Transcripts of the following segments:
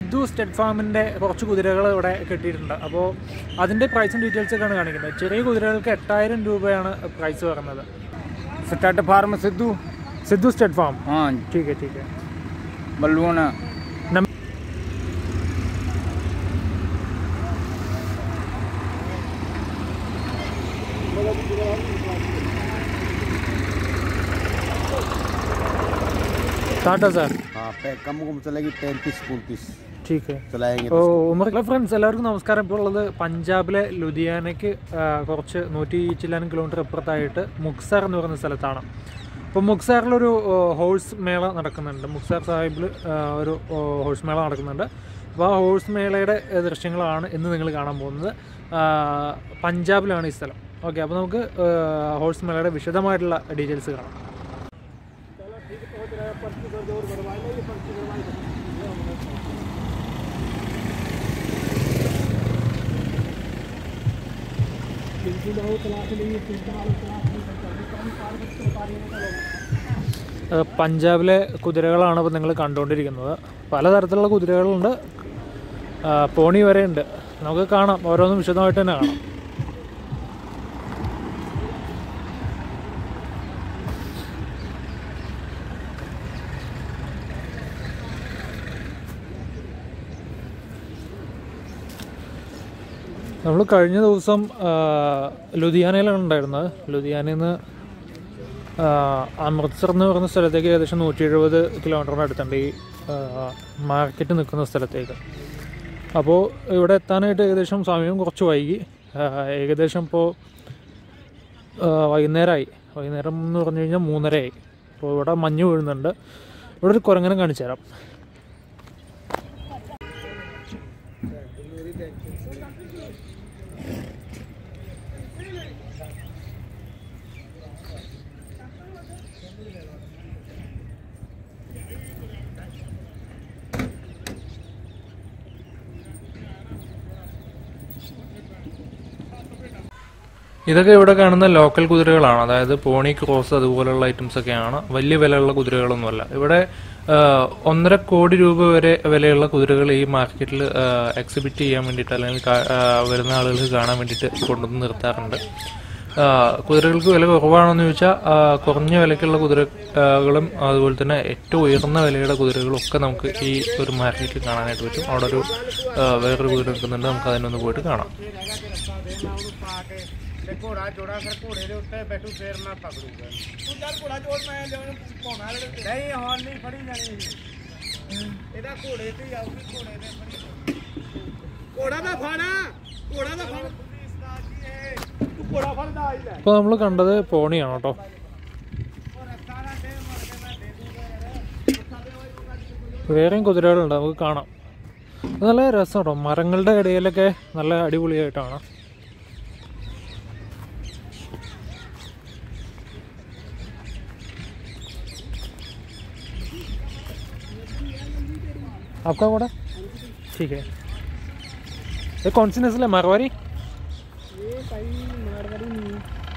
സിദ്ധു സ്റ്റെഡ് ഫാമിൻ്റെ കുറച്ച് കുതിരകൾ ഇവിടെ കിട്ടിയിട്ടുണ്ട് അപ്പോൾ അതിൻ്റെ പ്രൈസും ഡീറ്റെയിൽസ് ഒക്കെയാണ് കാണിക്കുന്നത് ചെറിയ കുതിരകൾക്ക് എട്ടായിരം രൂപയാണ് പ്രൈസ് പറയുന്നത് stud farm Sidhu Sidhu stud farm हाँ ठीक है ठीक है बल्लून नम- टाटा सर हाँ पे- कम कम चलेगी पैंतीस उनतीस ठीक है चलाएंगे ഓ ഉമർ ഫ്രണ്ട്സ് എല്ലാവർക്കും നമസ്കാരം ഇപ്പോൾ ഉള്ളത് പഞ്ചാബിലെ ലുധിയാനയ്ക്ക് ആ, കുറച്ച് നൂറ്റി ചില്ലാനും കിലോമീറ്റർ അപ്പുറത്തായിട്ട് മുക്സാർ എന്ന് പറയുന്ന സ്ഥലത്താണ് അപ്പോൾ മുക്സാറിലൊരു ഓ, ഹോഴ്സ് മേള നടക്കുന്നുണ്ട് മുക്സാർ സാഹിബിൽ ആ, ഒരു ഓ, ഹോഴ്സ് മേള നടക്കുന്നുണ്ട് അപ്പോൾ ആ ഹോഴ്സ് മേളയുടെ ഏ, ദൃശ്യങ്ങളാണ് ഇന്ന് നിങ്ങൾ കാണാൻ പോകുന്നത് ആ, പഞ്ചാബിലാണ് ഈ സ്ഥലം ഓക്കെ അപ്പോൾ നമുക്ക് ആ, ഹോഴ്സ് മേളയുടെ വിശദമായിട്ടുള്ള ഡീറ്റെയിൽസ് കാണാം ഏഹ് പഞ്ചാബിലെ കുതിരകളാണ് ഇപ്പോൾ നിങ്ങൾ കണ്ടുകൊണ്ടിരിക്കുന്നത് പലതരത്തിലുള്ള കുതിരകളുണ്ട് ആഹ് പോണി വരെ ഉണ്ട് നമുക്ക് കാണാം ഓരോന്നും വിശദമായിട്ട് തന്നെ കാണാം നമ്മൾ കഴിഞ്ഞ ദിവസം ആഹ് ലുധിയാനയിലാണ് ഉണ്ടായിരുന്നത് ലുധിയാനയിൽ നിന്ന് അമൃത്സർ എന്ന് പറയുന്ന സ്ഥലത്തേക്ക് ഏകദേശം നൂറ്റി എഴുപത് കിലോമീറ്ററിന് അടുത്തുണ്ട് ഈ മാർക്കറ്റ് നിൽക്കുന്ന സ്ഥലത്തേക്ക് അപ്പോൾ ഇവിടെ എത്താനായിട്ട് ഏകദേശം സമയം കുറച്ച് വൈകി ആ, ഏകദേശം ഇപ്പോൾ വൈകുന്നേരമായി വൈകുന്നേരം എന്ന് പറഞ്ഞു കഴിഞ്ഞാൽ മൂന്നരയായി അപ്പോൾ ഇവിടെ മഞ്ഞ് വീഴുന്നുണ്ട് ഇവിടെ ഒരു കുരങ്ങനെ കാണിച്ചു തരാം ഇതൊക്കെ ഇവിടെ കാണുന്ന ലോക്കൽ കുതിരകളാണ് അതായത് പോണി ക്രോസ് അതുപോലുള്ള ഐറ്റംസ് ഒക്കെയാണ് വലിയ വിലയുള്ള കുതിരകളൊന്നുമല്ല ഇവിടെ ആ, ഒന്നര കോടി രൂപ വരെ വിലയുള്ള കുതിരകൾ ഈ മാർക്കറ്റിൽ എക്സിബിറ്റ് ചെയ്യാൻ വേണ്ടിയിട്ട് അല്ലെങ്കിൽ കാ- ആ, വരുന്ന ആളുകൾക്ക് കാണാൻ വേണ്ടിയിട്ട് കൊണ്ടുവന്ന് നിർത്താറുണ്ട് ആ, കുതിരകൾക്ക് വില കുറവാണെന്ന് ചോദിച്ചാൽ ആ, കുറഞ്ഞ വിലക്കുള്ള കുതിരകളും അതുപോലെ തന്നെ ഏറ്റവും ഉയർന്ന വിലയുടെ കുതിരകളും ഒക്കെ നമുക്ക് ഈ ഒരു മാർക്കറ്റിൽ കാണാനായിട്ട് പറ്റും അവിടെ ഒരു ആ, വേറൊരു കുതിര നിൽക്കുന്നുണ്ട് നമുക്ക് അതിനൊന്ന് പോയിട്ട് കാണാം घोड़ा जोड़ा कर घोड़े के उत्ते बैठू फिर मैं पकड़ूंगा तू चल घोड़ा जोड़ मैं पाਉਣਾ ਨਹੀਂ ਹੌਲ ਨਹੀਂ ਫੜੀ ਜਾਣੀ ਇਹਦਾ ਘੋੜੇ ਤੇ ਹੀ ਆਊਗੀ ਘੋੜੇ ਤੇ ਫੜੀ ਘੋੜਾ ਦਾ ਫਾਣਾ ਘੋੜਾ ਦਾ ਫਾਣਾ ਤੂੰ ਘੋੜਾ ਫੜਦਾ ਆਈ ਲੈ ഇപ്പോൾ നമ്മൾ കണ്ടത് പോണിയാണ് കേട്ടോ വേറെയും കുതിരകളുണ്ട് നമുക്ക് കാണാം ഇത് നല്ല രസം കേട്ടോ മരങ്ങളുടെ ഇടയിലൊക്കെ നല്ല അടിപൊളിയായിട്ടാണ് आपका घोड़ा ठीक है ये कौन सी नस्ल है मारवाड़ी ये भाई मारवाड़ी नहीं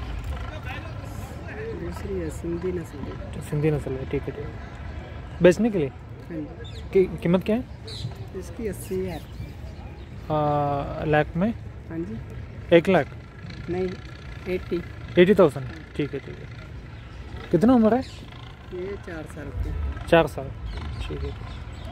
है दूसरी है सिंधी नस्ल है सिंधी नस्ल है ठीक है ठीक है बेचने के लिए हाँ जी की कीमत क्या है इसकी अस्सी हज़ार आ, लाख में हाँ जी एक लाख नहीं एट्टी एटी थाउजेंड ठीक है ठीक है कितना उम्र है ये चार साल की चार साल ठीक है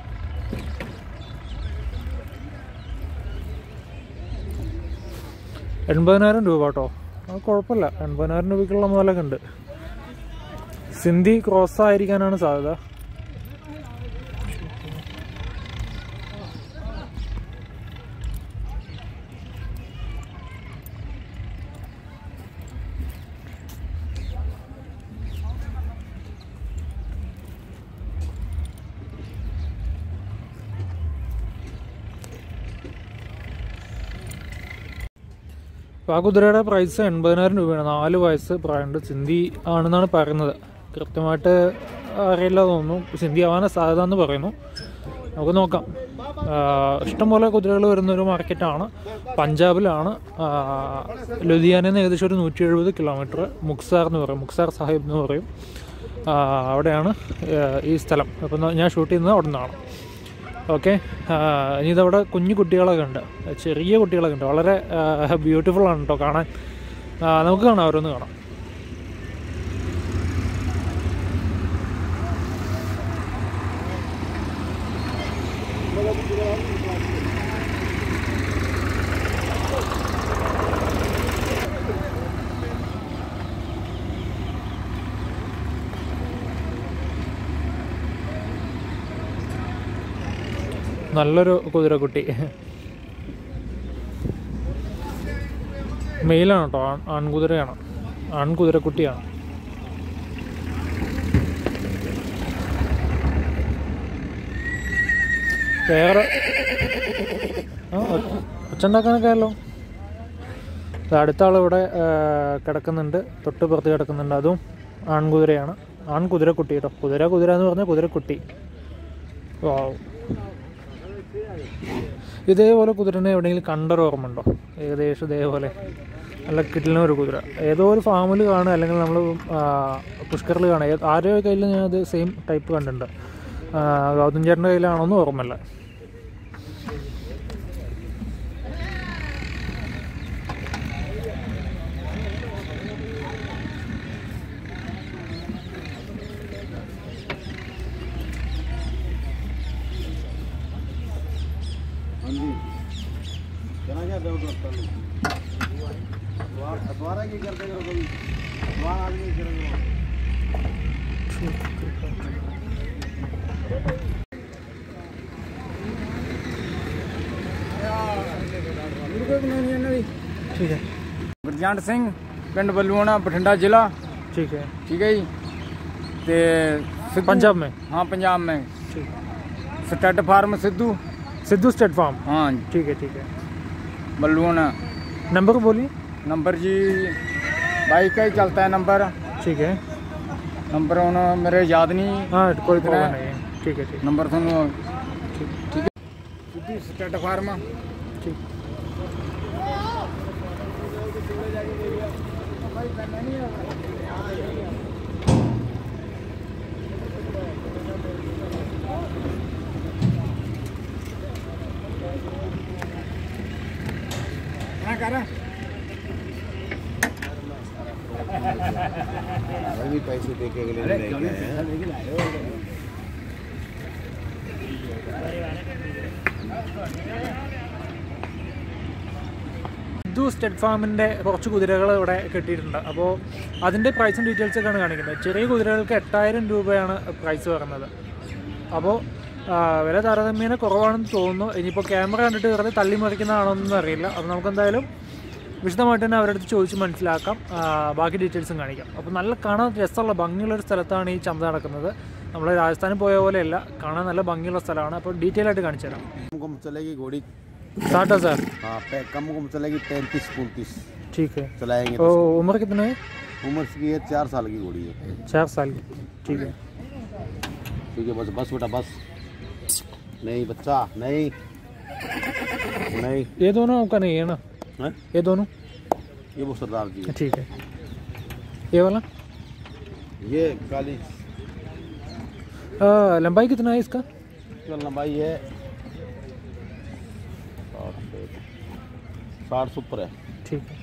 എൺപതിനായിരം രൂപ കേട്ടോ അത് കുഴപ്പമില്ല എൺപതിനായിരം രൂപയ്ക്കുള്ള മുതലൊക്കെ ഉണ്ട് സിന്ധി ക്രോസ് ആയിരിക്കാനാണ് സാധ്യത അപ്പോൾ ആ കുതിരയുടെ പ്രൈസ് എൺപതിനായിരം രൂപയാണ് നാല് വയസ്സ് പ്രായമുണ്ട് സിന്ധി ആണെന്നാണ് പറയുന്നത് കൃത്യമായിട്ട് അറിയില്ല തോന്നുന്നു സിന്ധി ആവാനാണ് സാധ്യത എന്ന് പറയുന്നു നമുക്ക് നോക്കാം ആഹ് ഇഷ്ടംപോലെ കുതിരകൾ വരുന്ന ഒരു മാർക്കറ്റാണ് പഞ്ചാബിലാണ് ആഹ് ലുധിയാനയിൽ നിന്ന് ഏകദേശം ഒരു നൂറ്റി എഴുപത് കിലോമീറ്റർ മുക്സാർ എന്ന് പറയും മുക്സാർ സാഹിബ് എന്ന് പറയും ആഹ് അവിടെയാണ് ആഹ് ഈ സ്ഥലം അപ്പം ഞാൻ ഷൂട്ട് ചെയ്യുന്നത് അവിടെ നിന്നാണ് ഓക്കെ ഇനി ഇതവിടെ കുഞ്ഞു കുട്ടികളൊക്കെ ഉണ്ട് ചെറിയ കുട്ടികളൊക്കെ ഉണ്ട് വളരെ ബ്യൂട്ടിഫുൾ ആണ് കേട്ടോ കാണാൻ ആ, നമുക്ക് കാണാം ഓരോന്ന് കാണാം നല്ലൊരു കുതിരക്കുട്ടി മെയിലാണ് കേട്ടോ ആൺ ആൺകുതിരയാണ് ആൺകുതിരക്കുട്ടിയാണ് വേറെ ആ ഒച്ചുണ്ടാക്കാനൊക്കെ ആയല്ലോ ഇത് അടുത്ത ആൾ ഇവിടെ ആ, കിടക്കുന്നുണ്ട് തൊട്ട് പുറത്ത് കിടക്കുന്നുണ്ട് അതും ആൺകുതിരയാണ് ആൺകുതിരക്കുട്ടി കേട്ടോ കുതിര കുതിര എന്ന് പറഞ്ഞാൽ കുതിരക്കുട്ടി വാവ് ഇതേപോലെ കുതിരനെ എവിടെയെങ്കിലും കണ്ടൊരു ഓർമ്മ ഉണ്ടോ ഏകദേശം ഇതേപോലെ നല്ല കിട്ടുന്ന ഒരു കുതിര ഏതോ ഒരു ഫാമിൽ കാണുക അല്ലെങ്കിൽ നമ്മൾ പുഷ്കറിൽ കാണുക ഏത് ആരുടെ കയ്യിൽ ഞാൻ അത് സെയിം ടൈപ്പ് കണ്ടിട്ടുണ്ട് ആ, ഗൗതം ചേട്ടൻ്റെ കയ്യിലാണോന്നും ഓർമ്മയില്ല हाँ जी चला गया दो डॉक्टर द्वार द्वारा की करते करो कभी द्वार आदमी करेंगे ठीक है ਗੁਰਜੰਟ ਸਿੰਘ ਪਿੰਡ ਬੱਲੂਆਣਾ ਬਠਿੰਡਾ ਜ਼ਿਲ੍ਹਾ ठीक है ਠੀਕ ਹੈ ਜੀ ਤੇ ਸਿੱਧੂ- पंजाब में ਹਾਂ ਪੰਜਾਬ ਮੈਂ ठीक stud farm Sidhu Sidhu stud farm ਹਾਂ ठीक है ठीक है ਬੱਲੂਆਣਾ नंबर बोलिए ਨੰਬਰ ਜੀ ਬਾਈਕ का ही चलता है नंबर ठीक है नंबर ਹੁਣ ਮੇਰੇ ਯਾਦ ਨਹੀਂ हाँ कोई कितना प्रॉब्लम है? नहीं है ठीक है ठीक ਨੰਬਰ ਤੁਹਾਨੂੰ ਠੀਕ ਹੈ ਸਿੱਧੂ ਸਟੱਡ ਫਾਰਮ ठीक ਹਾਂ ਕਰ भाई भी पैसे दे के अगले दिन लेके आए हैं സിദ്ധു സ്റ്റെഡ് ഫാമിൻ്റെ കുറച്ച് കുതിരകൾ ഇവിടെ കിട്ടിയിട്ടുണ്ട് അപ്പോൾ അതിൻ്റെ പ്രൈസും ഡീറ്റെയിൽസ് ഒക്കെയാണ് കാണിക്കുന്നത് ചെറിയ കുതിരകൾക്ക് എട്ടായിരം രൂപയാണ് പ്രൈസ് പറയുന്നത് അപ്പോൾ വില താരതമ്യേന കുറവാണെന്ന് തോന്നുന്നു ഇനിയിപ്പോൾ ക്യാമറ കണ്ടിട്ട് വെറുതെ തള്ളി മറിക്കുന്നതാണോന്നൊന്നും അറിയില്ല അപ്പോൾ നമുക്ക് എന്തായാലും വിശദമായിട്ട് തന്നെ അവരുടെ അടുത്ത് ചോദിച്ച് മനസ്സിലാക്കാം ആ, ബാക്കി ഡീറ്റെയിൽസും കാണിക്കാം അപ്പോൾ നല്ല കാണാൻ രസമുള്ള ഭംഗിയുള്ള ഒരു സ്ഥലത്താണ് ഈ ചന്ത നടക്കുന്നത് നമ്മൾ രാജസ്ഥാനിൽ പോയ പോലെയല്ല കാണാൻ നല്ല ഭംഗിയുള്ള സ്ഥലമാണ് അപ്പോൾ ഡീറ്റെയിൽ ആയിട്ട് കാണിച്ചു തരാം कम कम चलेगी घोड़ी साठ हज़ार हाँ पे कम कम चलेगी पैंतीस पैंतीस ठीक है चलाएंगे तो तो उम्र कितना है उम्र की है चार साल की घोड़ी है चार साल की ठीक है ठीक है बस बस बेटा बस नहीं बच्चा नहीं नहीं ये दोनों आपका नहीं है ना है ये दोनों ये वो सरदार जी है ठीक है ये वाला ये काली आ, लंबाई कितना है इसका इसका लंबाई है साठ से साठ से ऊपर है ठीक है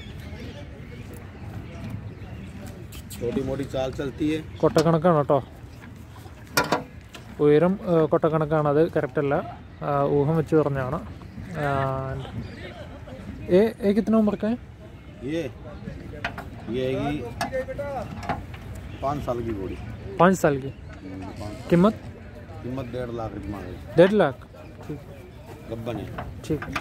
छोटी मोटी चाल चलती है കൊട്ടക്കണക്കാണ് കേട്ടോ ഉയരം ആ, കൊട്ടക്കണക്കാണ് അത് കറക്റ്റ് അല്ല ആ, ഊഹം വെച്ച് പറഞ്ഞാണ് ഏ ഏ കിतना उम्र का है ये ये हैगी पाँच साल की घोड़ी पाँच साल की हम्म, पाँच कीमत कीमत डेढ़ लाख रुपये मांगे डेढ़ लाख ठीक गब्बन है ठीक है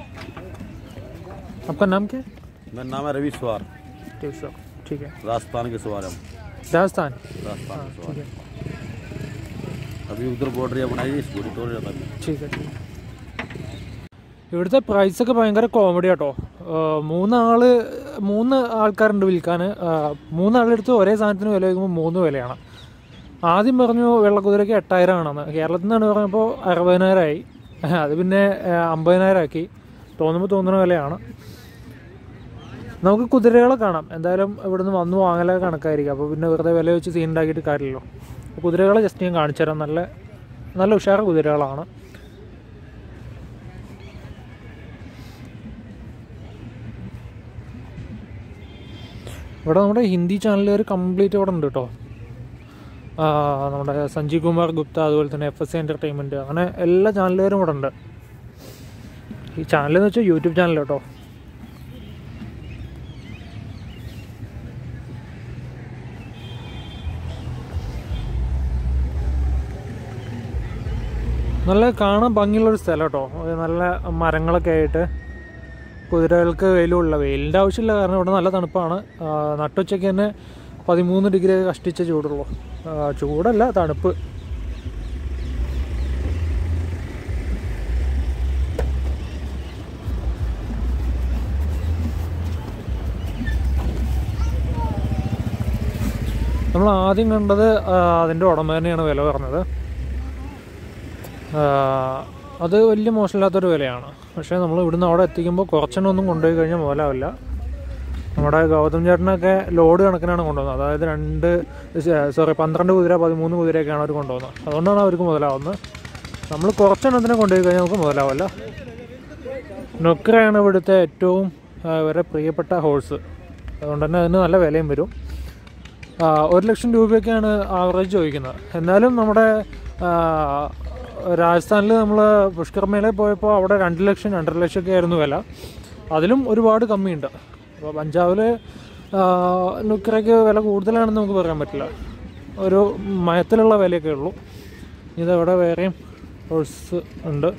आपका नाम क्या है मेरा नाम है रवि सवार ठीक सर ठीक है राजस्थान के सवार हम राजस्थान राजस्थान हाँ के ठीक सवार है अभी उधर बॉर्डर बनाई इस घोड़ी तोड़ जाता अभी ठीक है ठीक है ഇവിടുത്തെ പ്രൈസൊക്കെ ഭയങ്കര കോമഡി കേട്ടോ മൂന്നാള് മൂന്ന് ആൾക്കാരുണ്ട് വിൽക്കാൻ മൂന്നാളെടുത്ത് ഒരേ സാധനത്തിന് വില വയ്ക്കുമ്പോൾ മൂന്ന് വിലയാണ് ആദ്യം പറഞ്ഞു വെള്ളക്കുതിരയ്ക്ക് എട്ടായിരം ആണെന്ന് കേരളത്തിൽ നിന്നാണ് പറഞ്ഞപ്പോൾ അറുപതിനായിരമായി അത് പിന്നെ ആ, അമ്പതിനായിരം ആക്കി തോന്നുമ്പോൾ തോന്നുന്ന വിലയാണ് നമുക്ക് കുതിരകളെ കാണാം എന്തായാലും ഇവിടുന്ന് വന്നു വാങ്ങലൊക്കെ കണക്കായിരിക്കും അപ്പോൾ പിന്നെ വെറുതെ വില വെച്ച് സീൻ ഉണ്ടാക്കിയിട്ട് കാര്യമില്ലല്ലോ അപ്പോൾ കുതിരകളെ ജസ്റ്റ് ഞാൻ കാണിച്ചു തരാം നല്ല നല്ല ഉഷാറ് കുതിരകളാണ് ഇവിടെ നമ്മുടെ ഹിന്ദി ചാനലുകാർ കംപ്ലീറ്റ് ഇവിടെ ഉണ്ട് കേട്ടോ ആ, നമ്മുടെ സഞ്ജീവ് കുമാർ ഗുപ്ത അതുപോലെ തന്നെ എഫ് എസ് എൻ്റർടൈൻമെൻറ്റ് അങ്ങനെ എല്ലാ ചാനലുകാരും ഇവിടെ ഉണ്ട് ഈ ചാനൽ എന്ന് വെച്ചാൽ യൂട്യൂബ് ചാനൽ കേട്ടോ നല്ല കാണാൻ ഭംഗിയുള്ളൊരു സ്ഥലം കേട്ടോ ഒരു നല്ല മരങ്ങളൊക്കെ ആയിട്ട് കുതിരകൾക്ക് വെയിലുള്ള വെയിലിൻ്റെ ആവശ്യമില്ല കാരണം ഇവിടെ നല്ല തണുപ്പാണ് ആ, നട്ടുച്ചയ്ക്ക് തന്നെ പതിമൂന്ന് ഡിഗ്രി കഷ്ടിച്ച ചൂടുള്ളൂ ആ, ചൂടല്ല തണുപ്പ് നമ്മൾ ആദ്യം കണ്ടത് ആ, അതിൻ്റെ ഉടമ തന്നെയാണ് വില പറഞ്ഞത് ആ, അത് വലിയ മോശമില്ലാത്തൊരു വിലയാണ് പക്ഷേ നമ്മൾ ഇവിടുന്ന് അവിടെ എത്തിക്കുമ്പോൾ കുറച്ചെണ്ണൊന്നും കൊണ്ടുപോയി കഴിഞ്ഞാൽ മുതലാവില്ല നമ്മുടെ ഗൗതം ചേട്ടനൊക്കെ ലോഡ് കണക്കിനാണ് കൊണ്ടുവന്നത് അതായത് രണ്ട് സോറി പന്ത്രണ്ട് കുതിര പതിമൂന്ന് കുതിരയൊക്കെയാണ് അവർ കൊണ്ടുവന്നത് അതുകൊണ്ടാണ് അവർക്ക് മുതലാവുന്നത് നമ്മൾ കുറച്ചെണ്ണത്തിനെ കൊണ്ടുപോയി കഴിഞ്ഞാൽ നമുക്ക് മുതലാവില്ല നൊക്കറയാണ് ഇവിടുത്തെ ഏറ്റവും ആ, ഇവരുടെ പ്രിയപ്പെട്ട ഹോഴ്സ് അതുകൊണ്ട് തന്നെ അതിന് നല്ല വിലയും വരും ആ, ഒരു ലക്ഷം രൂപയൊക്കെയാണ് ആവറേജ് ചോദിക്കുന്നത് എന്നാലും നമ്മുടെ ആ, രാജസ്ഥാനിൽ നമ്മൾ പുഷ്കർ മേളയിൽ പോയപ്പോൾ അവിടെ രണ്ട് ലക്ഷം രണ്ടര ലക്ഷമൊക്കെ ആയിരുന്നു വില അതിലും ഒരുപാട് കമ്മിയുണ്ട് അപ്പോൾ പഞ്ചാബിൽ നുക്കറയ്ക്ക് വില കൂടുതലാണെന്ന് നമുക്ക് പറയാൻ പറ്റില്ല ഒരു മയത്തിലുള്ള വിലയൊക്കെ ഉള്ളൂ ഇതവിടെ വേറെയും ഹോഴ്സ് ഉണ്ട്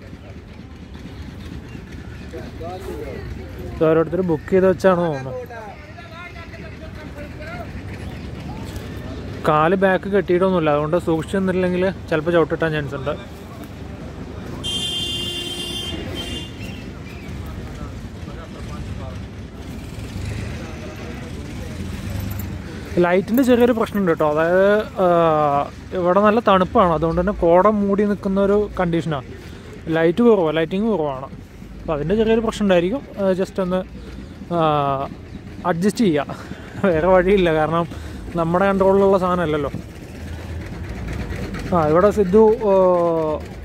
ഇത് ഓരോരുത്തർ ബുക്ക് ചെയ്ത് വെച്ചാണ് തോന്നുന്നത് കാല് ബാക്ക് കെട്ടിയിട്ടൊന്നുമില്ല അതുകൊണ്ട് സൂക്ഷിച്ചു നിന്നില്ലെങ്കിൽ ചിലപ്പോൾ ചവിട്ടിട്ടാൻ ചാൻസ് ഉണ്ട് ലൈറ്റിൻ്റെ ചെറിയൊരു പ്രശ്നമുണ്ട് കേട്ടോ അതായത് ആ, ഇവിടെ നല്ല തണുപ്പാണ് അതുകൊണ്ട് തന്നെ കോട മൂടി നിൽക്കുന്ന ഒരു കണ്ടീഷനാണ് ലൈറ്റ് കുറവാണ് ലൈറ്റിങ് കുറവാണ് അപ്പോൾ അതിൻ്റെ ചെറിയൊരു പ്രശ്നം ഉണ്ടായിരിക്കും ജസ്റ്റ് ഒന്ന് അഡ്ജസ്റ്റ് ചെയ്യുക വേറെ വഴിയില്ല കാരണം നമ്മുടെ കൺട്രോളിലുള്ള സാധനമല്ലല്ലോ ആ ഇവിടെ സിദ്ധു ആ,